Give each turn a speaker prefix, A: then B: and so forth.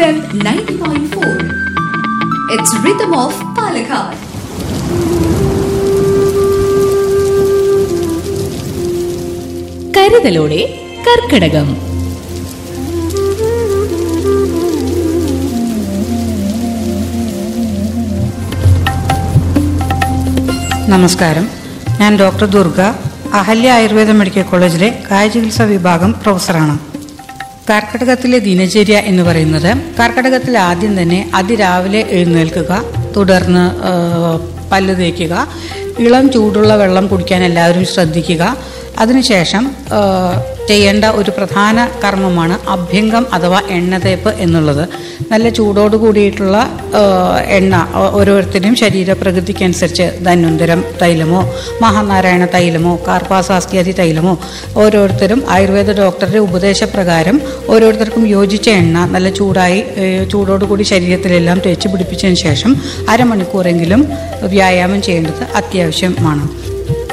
A: FM 90.4. It's Rhythm of Palakkad.
B: കരുതലോടെ കർക്കിടകം
C: നമസ്കാരം ഞാൻ ഡോക്ടർ ദുർഗ അഹല്യ ആയുർവേദ മെഡിക്കൽ കോളേജിലെ കായചികിത്സാ വിഭാഗം പ്രൊഫസറാണ് കർക്കിടകത്തിലെ ദിനചര്യ എന്ന് പറയുന്നത് കർക്കിടകത്തിൽ ആദ്യം തന്നെ അതിരാവിലെ എഴുന്നേൽക്കുക തുടർന്ന് ആ, പല്ല് തേക്കുക ഇളം ചൂടുള്ള വെള്ളം കുടിക്കാൻ എല്ലാവരും ശ്രദ്ധിക്കുക അതിനുശേഷം ആ, ചെയ്യേണ്ട ഒരു പ്രധാന കർമ്മമാണ് അഭ്യംഗം അഥവാ എണ്ണതേപ്പ് എന്നുള്ളത് നല്ല ചൂടോട് കൂടിയിട്ടുള്ള ആ, എണ്ണ ഓ- ഓരോരുത്തരും ശരീരപ്രകൃതിക്കനുസരിച്ച് ധന്വന്തരം തൈലമോ മഹാനാരായണ തൈലമോ കാർപ്പാസാസ്തിയാദി തൈലമോ ഓരോരുത്തരും ആയുർവേദ ഡോക്ടറുടെ ഉപദേശപ്രകാരം ഓരോരുത്തർക്കും യോജിച്ച എണ്ണ നല്ല ചൂടായി ഏ, ചൂടോടുകൂടി ശരീരത്തിലെല്ലാം തേച്ച് പിടിപ്പിച്ചതിന് ശേഷം അരമണിക്കൂറെങ്കിലും വ്യായാമം ചെയ്യേണ്ടത് അത്യാവശ്യമാണ്